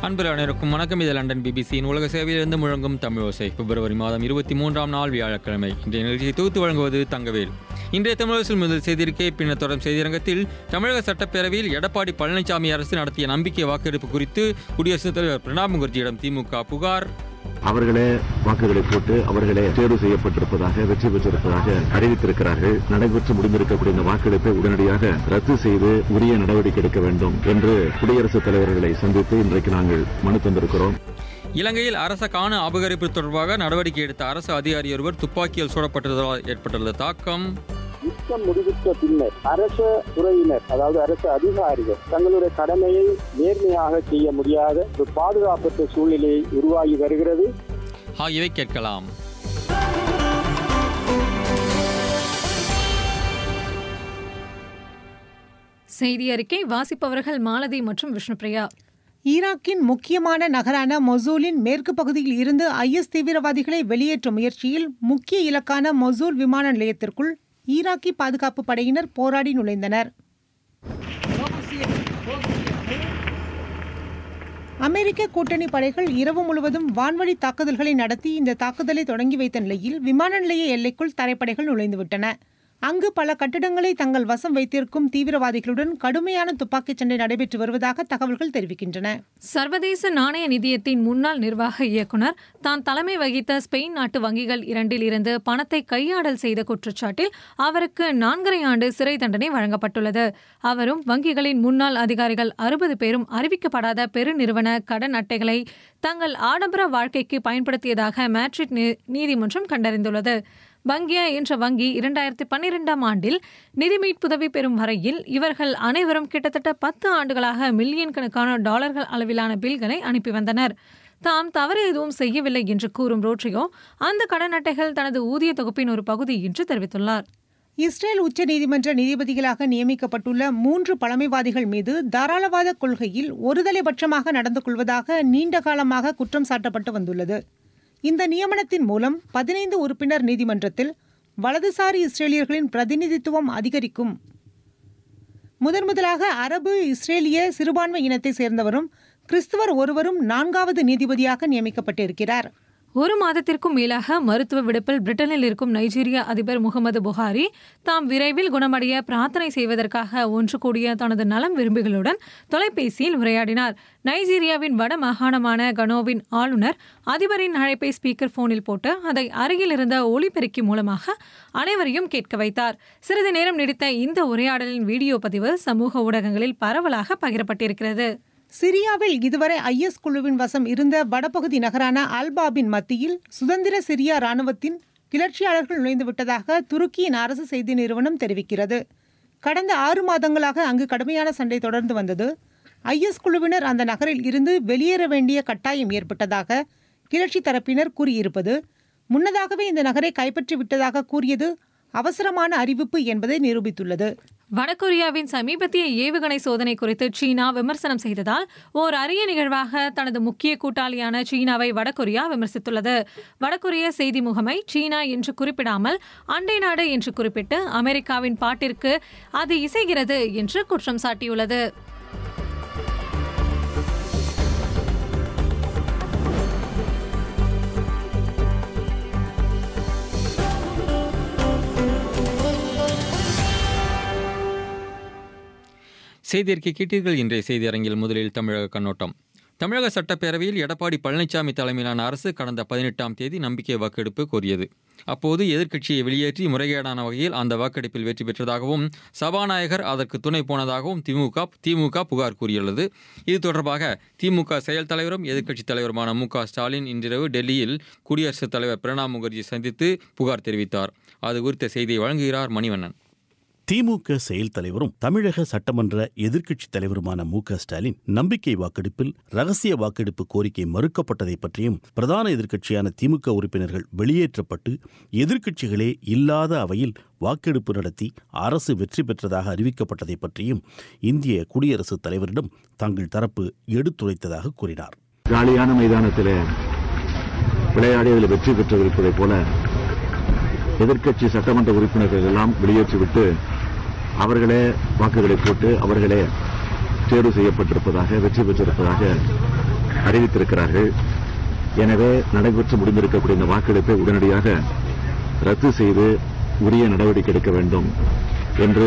அன்பர் அனைவருக்கும் வணக்கம் இது லண்டன் பிபிசியின் உலக சேவையிலிருந்து முழங்கும் தமிழ் ஓசை பிப்ரவரி மாதம் இருபத்தி மூன்றாம் நாள் வியாழக்கிழமை இன்றைய நிகழ்ச்சியை தொகுத்து வழங்குவது தங்கவேல் இன்றைய தமிழரசில் முதல் செய்திருக்கை பின்னர் தொடரும் செய்திரங்கத்தில் தமிழக சட்டப்பேரவையில் எடப்பாடி பழனிசாமி அரசு நடத்திய நம்பிக்கை வாக்கெடுப்பு குறித்து குடியரசுத் தலைவர் பிரணாப் முகர்ஜியிடம் திமுக புகார் அவர்களே வாக்குகளை போட்டு அவர்களே தேர்வு செய்யப்பட்டிருப்பதாக வெற்றி பெற்றிருப்பதாக அறிவித்திருக்கிறார்கள் நடைபெற்று முடிந்திருக்கக்கூடிய இந்த வாக்கெடுப்பை உடனடியாக ரத்து செய்து உரிய நடவடிக்கை எடுக்க வேண்டும் என்று குடியரசுத் தலைவர்களை சந்தித்து இன்றைக்கு நாங்கள் மனு தந்திருக்கிறோம் இலங்கையில் அரச காண அபகரிப்பு தொடர்பாக நடவடிக்கை எடுத்த அரசு அதிகாரி ஒருவர் துப்பாக்கியால் சூடப்பட்டதால் ஏற்பட்டுள்ள தாக்கம் யுத்தம் முடிவுற்ற பின்னர் அரச துறையினர் அதாவது அரசு அதிகாரிகள் தங்களுடைய கடமையை நேர்மையாக செய்ய முடியாத ஒரு பாதுகாப்பற்ற சூழ்நிலையை உருவாகி வருகிறது ஆகியவை கேட்கலாம் செய்தி அறிக்கை வாசிப்பவர்கள் மாலதி மற்றும் விஷ்ணுபிரியா ஈராக்கின் முக்கியமான நகரான மொசூலின் மேற்கு பகுதியில் இருந்து ஐஎஸ் தீவிரவாதிகளை வெளியேற்றும் முயற்சியில் முக்கிய இலக்கான மொசூல் விமான நிலையத்திற்குள் ஈராக்கி பாதுகாப்பு படையினர் போராடி நுழைந்தனர் அமெரிக்க கூட்டணி படைகள் இரவு முழுவதும் வான்வழி தாக்குதல்களை நடத்தி இந்த தாக்குதலை தொடங்கி வைத்த நிலையில் விமான நிலைய எல்லைக்குள் தரைப்படைகள் நுழைந்துவிட்டன அங்கு பல கட்டிடங்களை தங்கள் வசம் வைத்திருக்கும் தீவிரவாதிகளுடன் கடுமையான துப்பாக்கிச் சண்டை நடைபெற்று வருவதாக தகவல்கள் தெரிவிக்கின்றன சர்வதேச நாணய நிதியத்தின் முன்னாள் நிர்வாக இயக்குனர் தான் தலைமை வகித்த ஸ்பெயின் நாட்டு வங்கிகள் இரண்டில் இருந்து பணத்தை கையாடல் செய்த குற்றச்சாட்டில் அவருக்கு நான்கரை ஆண்டு சிறை தண்டனை வழங்கப்பட்டுள்ளது அவரும் வங்கிகளின் முன்னாள் அதிகாரிகள் அறுபது பேரும் அறிவிக்கப்படாத பெருநிறுவன கடன் அட்டைகளை தங்கள் ஆடம்பர வாழ்க்கைக்கு பயன்படுத்தியதாக மேட்ரிட் நீ- நீதிமன்றம் கண்டறிந்துள்ளது வங்கியா என்ற வங்கி இரண்டாயிரத்தி பன்னிரெண்டாம் ஆண்டில் நிதி மீட்புதவி பெறும் வரையில் இவர்கள் அனைவரும் கிட்டத்தட்ட பத்து ஆண்டுகளாக மில்லியன் கணக்கான டாலர்கள் அளவிலான பில்களை அனுப்பி வந்தனர் தாம் தவறு எதுவும் செய்யவில்லை என்று கூறும் ரோட்ரியோ அந்த கடன் அட்டைகள் தனது ஊதிய தொகுப்பின் ஒரு பகுதி என்று தெரிவித்துள்ளார் இஸ்ரேல் உச்ச நீதிமன்ற நீதிபதிகளாக நியமிக்கப்பட்டுள்ள மூன்று பழமைவாதிகள் மீது தாராளவாத கொள்கையில் ஒருதலைபட்சமாக நடந்து கொள்வதாக நீண்ட காலமாக குற்றம் சாட்டப்பட்டு வந்துள்ளது இந்த நியமனத்தின் மூலம் பதினைந்து உறுப்பினர் நீதிமன்றத்தில் வலதுசாரி இஸ்ரேலியர்களின் பிரதிநிதித்துவம் அதிகரிக்கும் முதன் முதலாக அரபு இஸ்ரேலிய சிறுபான்மை இனத்தை சேர்ந்தவரும் கிறிஸ்துவர் ஒருவரும் நான்காவது நீதிபதியாக நியமிக்கப்பட்டிருக்கிறார் ஒரு மாதத்திற்கும் மேலாக மருத்துவ விடுப்பில் பிரிட்டனில் இருக்கும் நைஜீரிய அதிபர் முகமது புகாரி தாம் விரைவில் குணமடைய பிரார்த்தனை செய்வதற்காக ஒன்று கூடிய தனது நலம் விரும்பிகளுடன் தொலைபேசியில் உரையாடினார் நைஜீரியாவின் வட மாகாணமான கனோவின் ஆளுநர் அதிபரின் அழைப்பை ஸ்பீக்கர் போனில் போட்டு அதை அருகில் இருந்த ஒளிபெருக்கி மூலமாக அனைவரையும் கேட்க வைத்தார் சிறிது நேரம் நீடித்த இந்த உரையாடலின் வீடியோ பதிவு சமூக ஊடகங்களில் பரவலாக பகிரப்பட்டிருக்கிறது சிரியாவில் இதுவரை ஐஎஸ் குழுவின் வசம் இருந்த வடபகுதி நகரான அல்பாபின் மத்தியில் சுதந்திர சிரியா ராணுவத்தின் கிளர்ச்சியாளர்கள் நுழைந்து விட்டதாக துருக்கியின் அரசு செய்தி நிறுவனம் தெரிவிக்கிறது கடந்த ஆறு மாதங்களாக அங்கு கடுமையான சண்டை தொடர்ந்து வந்தது ஐஎஸ் குழுவினர் அந்த நகரில் இருந்து வெளியேற வேண்டிய கட்டாயம் ஏற்பட்டதாக கிளர்ச்சி தரப்பினர் கூறியிருப்பது முன்னதாகவே இந்த நகரை கைப்பற்றி விட்டதாக கூறியது அவசரமான அறிவிப்பு என்பதை நிரூபித்துள்ளது வடகொரியாவின் சமீபத்திய ஏவுகணை சோதனை குறித்து சீனா விமர்சனம் செய்ததால் ஓர் அரிய நிகழ்வாக தனது முக்கிய கூட்டாளியான சீனாவை வடகொரியா விமர்சித்துள்ளது வடகொரிய செய்தி முகமை சீனா என்று குறிப்பிடாமல் அண்டை நாடு என்று குறிப்பிட்டு அமெரிக்காவின் பாட்டிற்கு அது இசைகிறது என்று குற்றம் சாட்டியுள்ளது செய்தியறிக்கை கேட்டீர்கள் இன்றைய செய்தி அரங்கில் முதலில் தமிழக கண்ணோட்டம் தமிழக சட்டப்பேரவையில் எடப்பாடி பழனிசாமி தலைமையிலான அரசு கடந்த பதினெட்டாம் தேதி நம்பிக்கை வாக்கெடுப்பு கோரியது அப்போது எதிர்க்கட்சியை வெளியேற்றி முறைகேடான வகையில் அந்த வாக்கெடுப்பில் வெற்றி பெற்றதாகவும் சபாநாயகர் அதற்கு துணை போனதாகவும் திமுக திமுக புகார் கூறியுள்ளது இது தொடர்பாக திமுக செயல் தலைவரும் எதிர்க்கட்சித் தலைவருமான மு க ஸ்டாலின் இன்றிரவு டெல்லியில் குடியரசுத் தலைவர் பிரணாப் முகர்ஜி சந்தித்து புகார் தெரிவித்தார் அது குறித்த செய்தியை வழங்குகிறார் மணிவண்ணன் திமுக செயல் தலைவரும் தமிழக சட்டமன்ற எதிர்க்கட்சித் தலைவருமான மு க ஸ்டாலின் நம்பிக்கை வாக்கெடுப்பில் ரகசிய வாக்கெடுப்பு கோரிக்கை மறுக்கப்பட்டதை பற்றியும் பிரதான எதிர்க்கட்சியான திமுக உறுப்பினர்கள் வெளியேற்றப்பட்டு எதிர்க்கட்சிகளே இல்லாத அவையில் வாக்கெடுப்பு நடத்தி அரசு வெற்றி பெற்றதாக அறிவிக்கப்பட்டதை பற்றியும் இந்திய குடியரசுத் தலைவரிடம் தங்கள் தரப்பு எடுத்துரைத்ததாக கூறினார் காலியான மைதானத்தில் விளையாடியதில் வெற்றி பெற்றிருப்பதைப் போல எதிர்க்கட்சி சட்டமன்ற உறுப்பினர்கள் எல்லாம் வெளியேற்றிவிட்டு அவர்களே வாக்குகளை போட்டு அவர்களே தேர்வு செய்யப்பட்டிருப்பதாக வெற்றி பெற்றிருப்பதாக அறிவித்திருக்கிறார்கள் எனவே நடைபெற்று முடிந்திருக்கக்கூடிய இந்த வாக்கெடுப்பை உடனடியாக ரத்து செய்து உரிய நடவடிக்கை எடுக்க வேண்டும் என்று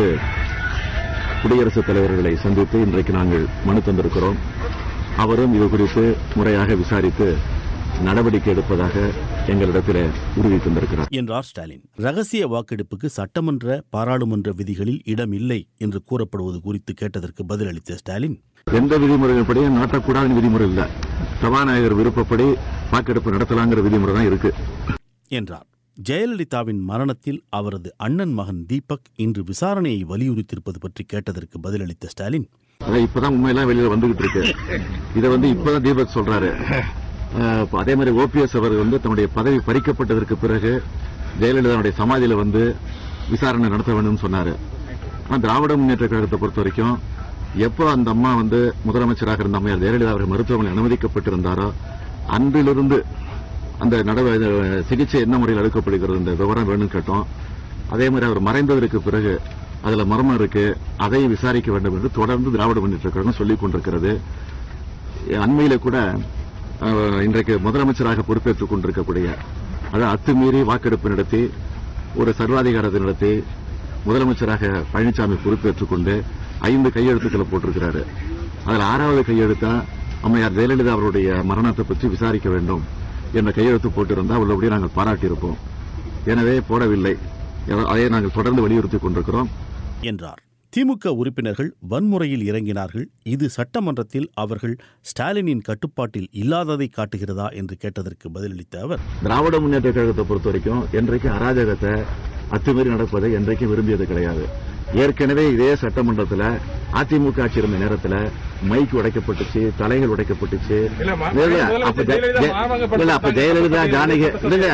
குடியரசுத் தலைவர்களை சந்தித்து இன்றைக்கு நாங்கள் மனு தந்திருக்கிறோம் அவரும் இது குறித்து முறையாக விசாரித்து நடவடிக்கை எடுப்பதாக எங்களிடத்தில் உறுதி தந்திருக்கிறார் என்றார் ஸ்டாலின் ரகசிய வாக்கெடுப்புக்கு சட்டமன்ற பாராளுமன்ற விதிகளில் இடம் இல்லை என்று கூறப்படுவது குறித்து கேட்டதற்கு பதிலளித்த ஸ்டாலின் எந்த விதிமுறைப்படியும் நாட்டக்கூடாத விதிமுறை இல்ல சபாநாயகர் விருப்பப்படி வாக்கெடுப்பு நடத்தலாங்கிற விதிமுறை தான் இருக்கு என்றார் ஜெயலலிதாவின் மரணத்தில் அவரது அண்ணன் மகன் தீபக் இன்று விசாரணையை வலியுறுத்தியிருப்பது பற்றி கேட்டதற்கு பதிலளித்த ஸ்டாலின் அதான் இப்பதான் உண்மையெல்லாம் வெளியில வந்துகிட்டு இருக்கு இதை வந்து இப்பதான் தீபக் சொல்றாரு அஹ், அதே மாதிரி ஓபிஎஸ் அவர் வந்து தன்னுடைய பதவி பறிக்கப்பட்டதற்கு பிறகு ஜெயலலிதாவுடைய சமாதியில வந்து விசாரணை நடத்த வேண்டும் சொன்னாரு ஆனா திராவிட முன்னேற்ற கழகத்தை பொறுத்த வரைக்கும் எப்போ அந்த அம்மா வந்து முதலமைச்சராக இருந்த அம்மையார் ஜெயலலிதா அவர்கள் மருத்துவமனை அனுமதிக்கப்பட்டிருந்தாரோ அன்றிலிருந்து அந்த நடவ சிகிச்சை என்ன முறையில் எடுக்கப்படுகிறது இந்த விவரம் வேணும்னு கேட்டோம் அதே மாதிரி அவர் மறைந்ததற்கு பிறகு அதுல மர்மம் இருக்கு அதை விசாரிக்க வேண்டும் என்று தொடர்ந்து திராவிட முன்னேற்ற கழகம் சொல்லிக் கொண்டிருக்கிறது அண்மையில கூட அஹ், இன்றைக்கு முதலமைச்சராக பொறுப்பேற்றுக் கொண்டிருக்கக்கூடிய அதாவது அத்துமீறி வாக்கெடுப்பு நடத்தி ஒரு சர்வாதிகாரத்தை நடத்தி முதலமைச்சராக பழனிசாமி பொறுப்பேற்றுக் கொண்டு ஐந்து கையெழுத்துக்களை போட்டிருக்கிறாரு அதில் ஆறாவது கையெழுத்தா அம்மையார் ஜெயலலிதா அவருடைய மரணத்தை பற்றி விசாரிக்க வேண்டும் என்ற கையெழுத்து போட்டிருந்தா உள்ளபடியே நாங்கள் பாராட்டியிருப்போம் எனவே போடவில்லை அதை நாங்கள் தொடர்ந்து வலியுறுத்திக் கொண்டிருக்கிறோம் என்றார் திமுக உறுப்பினர்கள் வன்முறையில் இறங்கினார்கள் இது சட்டமன்றத்தில் அவர்கள் ஸ்டாலினின் கட்டுப்பாட்டில் இல்லாததை காட்டுகிறதா என்று கேட்டதற்கு பதிலளித்த அவர் திராவிட முன்னேற்ற கழகத்தை பொறுத்த வரைக்கும் என்றைக்கும் அராஜகத்தை அத்துமீறி நடப்பதை என்றைக்கும் விரும்பியது கிடையாது ஏற்கனவே இதே சட்டமன்றத்தில் அதிமுக ஆட்சி இருந்த நேரத்தில் மைக் உடைக்கப்பட்டுச்சு தலைகள் உடைக்கப்பட்டுச்சு இல்லம்மா, இல்ல, முதல்ல அப்ப ஜெ- ஜெயலலிதா ஜெ- மானபங்கப்படுத்த- இல்ல, அப்ப ஜெயலலிதா ஜானகி இல்ல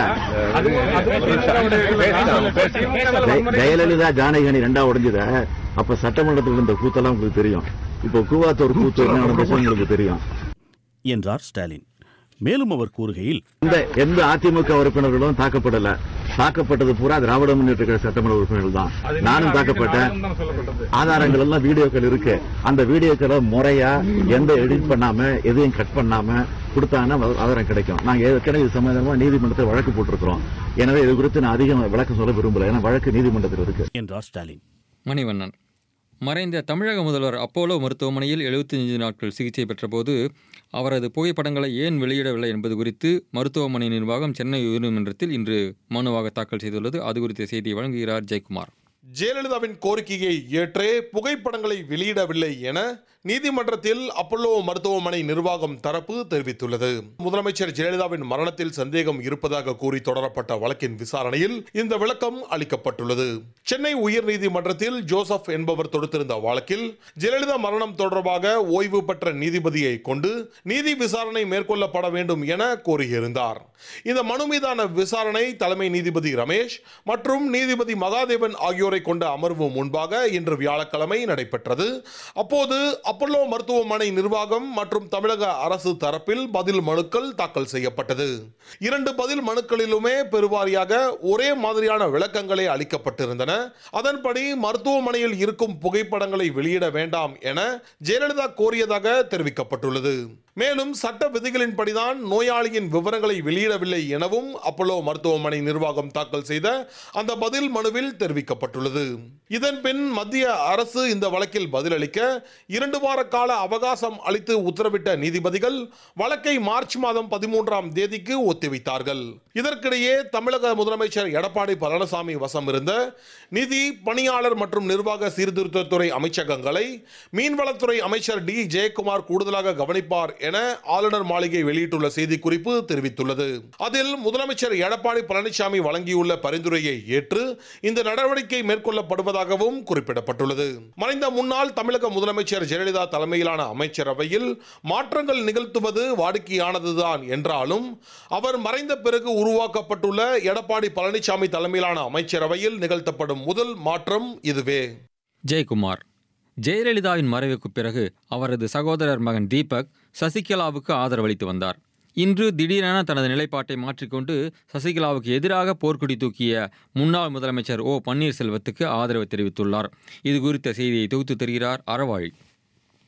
ஜெய- ஜெயலலிதா ஜானகி அணி ரெண்டா உடைஞ்சத அப்ப சட்டமன்றத்தில் இருந்த கூத்தெல்லாம் உங்களுக்கு தெரியும் இப்போ கூவாத்தூர் கூத்து என்ன நடந்துச்சு உங்களுக்கு தெரியும் என்றார் ஸ்டாலின் மேலும் அவர் கூறுகையில் எந்த எந்த அதிமுக உறுப்பினர்களும் தாக்கப்படல தாக்கப்பட்டது பூரா திராவிட முன்னேற்ற கழக சட்டமன்ற உறுப்பினர்கள் தான் நானும் தாக்கப்பட்டேன் சொல்லப்பட்டது ஆதாரங்கள் எல்லாம் வீடியோக்கள் இருக்கு அந்த வீடியோக்களை முறையா எந்த எடிட் பண்ணாம எதையும் கட் பண்ணாம கொடுத்தாங்கன்னா ஆதாரம் கிடைக்கும் நாங்க ஏற்கனவே இது சம்பந்தமா நீதிமன்றத்தில் வழக்கு போட்டிருக்கிறோம் எனவே இது குறித்து நான் அதிகம் விளக்கம் சொல்ல விரும்பல ஏன்னா வழக்கு நீதிமன்றத்தில் இருக்கு என்றார் ஸ்டாலின் மணிவண்ணன் மறைந்த தமிழக முதல்வர் அப்போலோ மருத்துவமனையில் 75 நாட்கள் சிகிச்சை பெற்றபோது அவரது புகைப்படங்களை ஏன் வெளியிடவில்லை என்பது குறித்து மருத்துவமனை நிர்வாகம் சென்னை உயர்நீதிமன்றத்தில் இன்று மனுவாக தாக்கல் செய்துள்ளது அது குறித்த செய்தியை வழங்குகிறார் ஜெயக்குமார் ஜெயலலிதாவின் கோரிக்கையை ஏற்றே புகைப்படங்களை வெளியிடவில்லை என நீதிமன்றத்தில் அப்பல்லோ மருத்துவமனை நிர்வாகம் தரப்பு தெரிவித்துள்ளது முதலமைச்சர் ஜெயலலிதாவின் மரணத்தில் சந்தேகம் இருப்பதாக கூறி தொடரப்பட்ட வழக்கின் விசாரணையில் இந்த விளக்கம் அளிக்கப்பட்டுள்ளது சென்னை உயர்நீதிமன்றத்தில் ஜோசப் என்பவர் தொடுத்திருந்த வழக்கில் ஜெயலலிதா மரணம் தொடர்பாக ஓய்வு பெற்ற நீதிபதியை கொண்டு நீதி விசாரணை மேற்கொள்ளப்பட வேண்டும் என கோரியிருந்தார் இந்த மனு மீதான விசாரணை தலைமை நீதிபதி ரமேஷ் மற்றும் நீதிபதி மகாதேவன் ஆகியோரை கொண்ட அமர்வு முன்பாக இன்று வியாழக்கிழமை நடைபெற்றது அப்போது அப்பல்லோ மருத்துவமனை நிர்வாகம் மற்றும் தமிழக அரசு தரப்பில் பதில் மனுக்கள் தாக்கல் செய்யப்பட்டது இரண்டு பதில் மனுக்களிலுமே பெருவாரியாக ஒரே மாதிரியான விளக்கங்களே அளிக்கப்பட்டிருந்தன அதன்படி மருத்துவமனையில் இருக்கும் புகைப்படங்களை வெளியிட வேண்டாம் என ஜெயலலிதா கோரியதாக தெரிவிக்கப்பட்டுள்ளது மேலும் சட்ட விதிகளின்படிதான் நோயாளியின் விவரங்களை வெளியிடவில்லை எனவும் அப்பல்லோ மருத்துவமனை நிர்வாகம் தாக்கல் செய்த அந்த பதில் மனுவில் தெரிவிக்கப்பட்டுள்ளது இதன் பின் மத்திய அரசு இந்த வழக்கில் பதிலளிக்க இரண்டு வார கால அவகாசம் அளித்து உத்தரவிட்ட நீதிபதிகள் வழக்கை மார்ச் மாதம் பதிமூன்றாம் தேதிக்கு ஒத்திவைத்தார்கள் இதற்கிடையே தமிழக முதலமைச்சர் எடப்பாடி பழனிசாமி வசம் இருந்த நிதி பணியாளர் மற்றும் நிர்வாக சீர்திருத்தத்துறை அமைச்சகங்களை மீன்வளத்துறை அமைச்சர் டி ஜெயக்குமார் கூடுதலாக கவனிப்பார் என ஆளுநர் மாளிகை வெளியிட்டுள்ள செய்திக்குறிப்பு தெரிவித்துள்ளது அதில் முதலமைச்சர் எடப்பாடி பழனிசாமி வழங்கியுள்ள பரிந்துரையை ஏற்று இந்த நடவடிக்கை மேற்கொள்ளப்படுவதாகவும் குறிப்பிடப்பட்டுள்ளது மறைந்த முன்னாள் தமிழக முதலமைச்சர் ஜெயலலிதா தலைமையிலான அமைச்சரவையில் மாற்றங்கள் நிகழ்த்துவது வாடிக்கையானதுதான் என்றாலும் அவர் மறைந்த பிறகு உருவாக்கப்பட்டுள்ள எடப்பாடி பழனிசாமி தலைமையிலான அமைச்சரவையில் நிகழ்த்தப்படும் முதல் மாற்றம் இதுவே ஜெயக்குமார் ஜெயலலிதாவின் மறைவுக்கு பிறகு அவரது சகோதரர் மகன் தீபக் சசிகலாவுக்கு ஆதரவளித்து வந்தார் இன்று திடீரென தனது நிலைப்பாட்டை மாற்றிக்கொண்டு சசிகலாவுக்கு எதிராக போர்க்குடி தூக்கிய முன்னாள் முதலமைச்சர் ஓ பன்னீர்செல்வத்துக்கு ஆதரவு தெரிவித்துள்ளார் இது குறித்த செய்தியை தொகுத்து தருகிறார் அறவாழி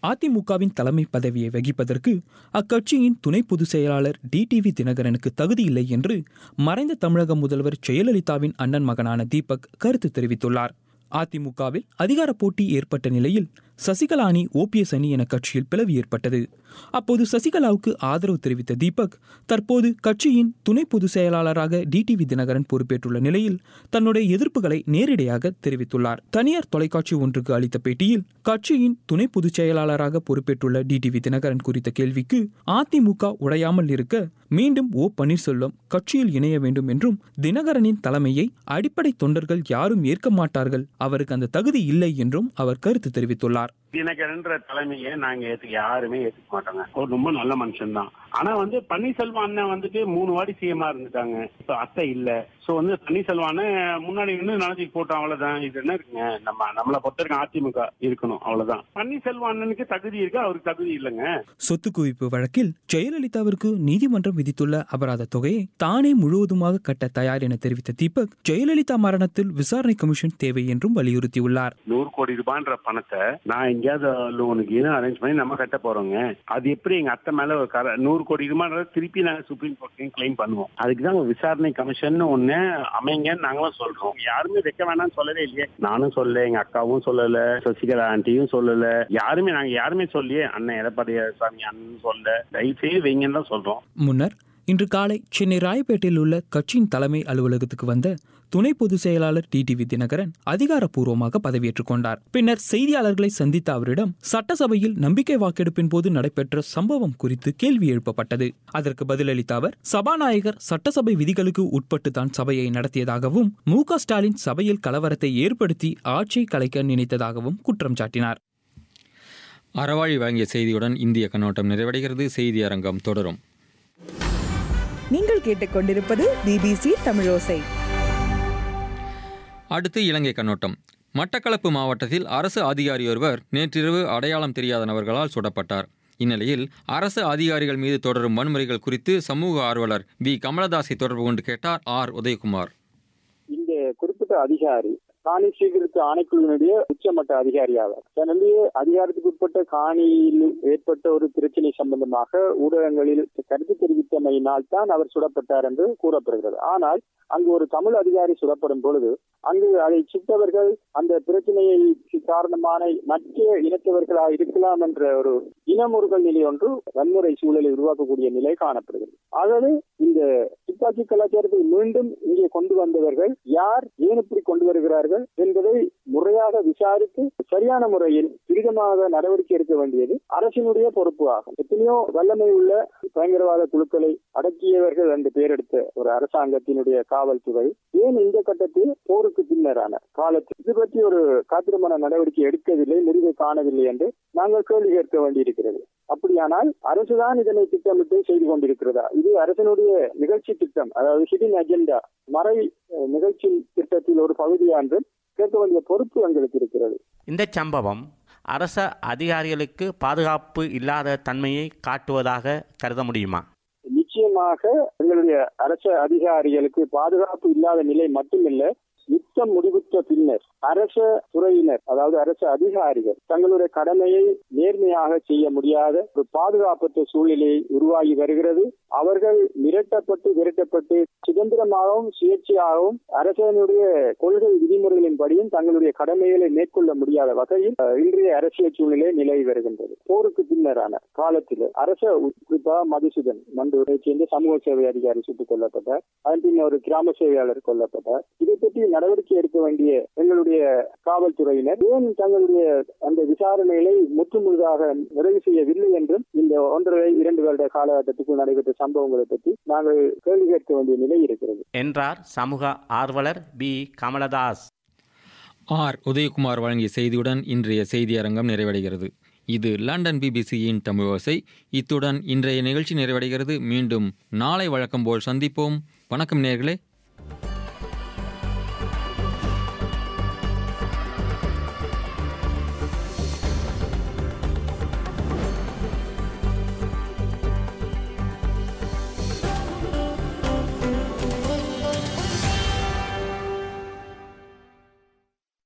அதிமுகவின் தலைமை பதவியை வகிப்பதற்கு அக்கட்சியின் துணை பொதுச் செயலாளர் டிடிவி தினகரனுக்கு தகுதியில்லை என்று மறைந்த தமிழக முதல்வர் ஜெயலலிதாவின் அண்ணன் மகனான தீபக் கருத்து தெரிவித்துள்ளார் அதிமுகவில் அதிகார போட்டி ஏற்பட்ட நிலையில் சசிகலா அணி ஓபிஎஸ் அணி என கட்சியில் பிளவு ஏற்பட்டது அப்போது சசிகலாவுக்கு ஆதரவு தெரிவித்த தீபக் தற்போது கட்சியின் துணை பொதுச் செயலாளராக டிடிவி தினகரன் பொறுப்பேற்றுள்ள நிலையில் தன்னுடைய எதிர்ப்புகளை நேரடியாக தெரிவித்துள்ளார் தனியார் தொலைக்காட்சி ஒன்றுக்கு அளித்த பேட்டியில் கட்சியின் துணை பொதுச் செயலாளராக பொறுப்பேற்றுள்ள டிடிவி தினகரன் குறித்த கேள்விக்கு அதிமுக உடையாமல் இருக்க மீண்டும் ஓ பன்னீர்செல்வம் கட்சியில் இணைய வேண்டும் என்றும் தினகரனின் தலைமையை அடிப்படை தொண்டர்கள் யாரும் ஏற்க மாட்டார்கள் அவருக்கு அந்த தகுதி இல்லை என்றும் அவர் கருத்து தெரிவித்துள்ளார் தினகரன்ற தலைமையை நாங்க ஏத்துக்க யாருமே ஏத்துக்க மாட்டோங்க ஒரு ரொம்ப நல்ல மனுஷன் தான் ஆனா வந்து பன்னீர்செல்வம் அண்ணன் வந்துட்டு மூணு வாட்டி சிஎம்ஆ இருந்துட்டாங்க இப்ப அத்தை இல்ல சோ வந்து பன்னீர்செல்வம் அண்ணன் முன்னாடி நின்று நடத்தி போட்டோம் அவ்வளவுதான் இது என்ன இருக்குங்க நம்ம நம்மளை பொறுத்த வரைக்கும் அதிமுக இருக்கணும் அவ்வளவுதான் பன்னீர்செல்வம் அண்ணனுக்கு தகுதி இருக்கு அவருக்கு தகுதி இல்லைங்க சொத்து குவிப்பு வழக்கில் ஜெயலலிதாவிற்கு நீதிமன்றம் விதித்துள்ள அபராத தொகையை தானே முழுவதுமாக கட்ட தயார் என தெரிவித்த தீபக் ஜெயலலிதா மரணத்தில் விசாரணை கமிஷன் தேவை என்றும் வலியுறுத்தியுள்ளார் நூறு கோடி ரூபான்ற பணத்தை நான் எங்கேயாவது லோனுக்கு அரேஞ்ச் பண்ணி நம்ம கட்ட போறோங்க அது எப்படி எங்க அத்தை மேல ஒரு கர நூறு கோடி ரூபாய் திருப்பி நாங்க சுப்ரீம் கோர்ட்டையும் கிளைம் பண்ணுவோம் அதுக்கு தான் விசாரணை கமிஷன் ஒண்ணு அமைங்கன்னு நாங்களும் சொல்றோம் யாருமே வைக்க வேணாம்னு சொல்லவே இல்லையே நானும் சொல்லல எங்க அக்காவும் சொல்லல சசிகலா ஆண்டியும் சொல்லல யாருமே நாங்க யாருமே சொல்லியே அண்ணன் எடப்பாடி சாமி அண்ணன் சொல்ல தயவு செய்து வைங்கன்னு தான் சொல்றோம் முன்னர் இன்று காலை சென்னை ராயப்பேட்டையில் உள்ள கட்சியின் தலைமை அலுவலகத்துக்கு வந்த துணை பொதுச் செயலாளர் டிடிவி தினகரன் அதிகாரப்பூர்வமாக பதவியேற்றுக் கொண்டார் பின்னர் செய்தியாளர்களை சந்தித்த அவரிடம் சட்டசபையில் நம்பிக்கை வாக்கெடுப்பின் போது நடைபெற்ற சம்பவம் குறித்து கேள்வி எழுப்பப்பட்டது அதற்கு பதிலளித்த அவர் சபாநாயகர் சட்டசபை விதிகளுக்கு உட்பட்டு தான் சபையை நடத்தியதாகவும் மு க ஸ்டாலின் சபையில் கலவரத்தை ஏற்படுத்தி ஆட்சியை கலைக்க நினைத்ததாகவும் குற்றம் சாட்டினார் அறவாழி வழங்கிய செய்தியுடன் இந்திய கண்ணோட்டம் நிறைவடைகிறது செய்தி அரங்கம் தொடரும் நீங்கள் கேட்டுக்கொண்டிருப்பது பிபிசி தமிழோசை அடுத்து இலங்கை கண்ணோட்டம் மட்டக்களப்பு மாவட்டத்தில் அரசு அதிகாரியொருவர் நேற்றிரவு அடையாளம் தெரியாத நபர்களால் சுடப்பட்டார் இந்நிலையில் அரசு அதிகாரிகள் மீது தொடரும் வன்முறைகள் குறித்து சமூக ஆர்வலர் வி கமலதாஸை தொடர்பு கொண்டு கேட்டார் ஆர் உதயகுமார் இந்த குறிப்பிட்ட அதிகாரி காணி சீர்திருத்த ஆணைக்குழுவினுடைய உச்சமட்ட அதிகாரி ஆவார் தன்னுடைய அதிகாரத்துக்கு உட்பட்ட காணியில் ஏற்பட்ட ஒரு பிரச்சனை சம்பந்தமாக ஊடகங்களில் கருத்து தெரிவித்தமையினால் தான் அவர் சுடப்பட்டார் என்று கூறப்படுகிறது ஆனால் அங்கு ஒரு தமிழ் அதிகாரி சுடப்படும் பொழுது அங்கு அதை சுட்டவர்கள் அந்த பிரச்சனையை காரணமான மற்ற இனத்தவர்களாக இருக்கலாம் என்ற ஒரு இனமுறுகல் நிலை ஒன்று வன்முறை சூழலை உருவாக்கக்கூடிய நிலை காணப்படுகிறது ஆகவே இந்த துப்பாக்கி கலாச்சாரத்தை மீண்டும் இங்கே கொண்டு வந்தவர்கள் யார் ஏன் இப்படி கொண்டு வருகிறார்கள் என்பதை முறையாக விசாரித்து சரியான முறையில் துரிதமாக நடவடிக்கை எடுக்க வேண்டியது அரசினுடைய பொறுப்பு ஆகும் எத்தனையோ வல்லமை உள்ள பயங்கரவாத குழுக்களை அடக்கியவர்கள் என்று பெயரெடுத்த ஒரு அரசாங்கத்தினுடைய காவல்துறை ஏன் இந்த கட்டத்தில் போருக்கு பின்னரான காலத்தில் இது பற்றி ஒரு காத்திரமான நடவடிக்கை எடுக்கவில்லை முடிவை காணவில்லை என்று நாங்கள் கேள்வி கேட்க வேண்டியிருக்கிறது அப்படியானால் அரசுதான் இதனை திட்டமிட்டு செய்து கொண்டிருக்கிறதா இது அரசனுடைய நிகழ்ச்சி திட்டம் அதாவது ஹிடின் அஜெண்டா மறை நிகழ்ச்சி திட்டத்தில் ஒரு பகுதியான்று கேட்க வேண்டிய பொறுப்பு எங்களுக்கு இருக்கிறது இந்த சம்பவம் அரச அதிகாரிகளுக்கு பாதுகாப்பு இல்லாத தன்மையை காட்டுவதாக கருத முடியுமா நிச்சயமாக எங்களுடைய அரசு அதிகாரிகளுக்கு பாதுகாப்பு இல்லாத நிலை மட்டுமில்லை யுத்தம் முடிவுற்ற பின்னர் அரச துறையினர் அதாவது அரசு அதிகாரிகள் தங்களுடைய கடமையை நேர்மையாக செய்ய முடியாத ஒரு பாதுகாப்பற்ற சூழ்நிலையை உருவாகி வருகிறது அவர்கள் மிரட்டப்பட்டு விரட்டப்பட்டு சுதந்திரமாகவும் சுயேட்சையாகவும் அரசனுடைய கொள்கை விதிமுறைகளின்படியும் தங்களுடைய கடமைகளை மேற்கொள்ள முடியாத வகையில் இன்றைய அரசியல் சூழ்நிலை நிலவி வருகின்றது போருக்கு பின்னரான காலத்தில் அரச குறிப்பா மதுசூதன் மண்டூரை சேர்ந்த சமூக சேவை அதிகாரி சுட்டுக் கொல்லப்பட்டார் அதன் பின் ஒரு கிராம சேவையாளர் கொல்லப்பட்டார் இதை பற்றி நடவடிக்கை எடுக்க வேண்டிய எங்களுடைய காவல்துறையினர் ஏன் தங்களுடைய அந்த விசாரணைகளை முற்றுமுழுதாக நிறைவு செய்யவில்லை என்றும் இந்த ஒன்றரை இரண்டு வருட காலகட்டத்துக்குள் நடைபெற்ற சம்பவங்களை பற்றி நாங்கள் கேள்வி கேட்க வேண்டிய நிலை இருக்கிறது என்றார் சமூக ஆர்வலர் பி கமலதாஸ் ஆர் உதயகுமார் வழங்கிய செய்தியுடன் இன்றைய செய்தி அரங்கம் நிறைவடைகிறது இது லண்டன் பிபிசியின் தமிழோசை இத்துடன் இன்றைய நிகழ்ச்சி நிறைவடைகிறது மீண்டும் நாளை வழக்கம் போல் சந்திப்போம் வணக்கம் நேர்களே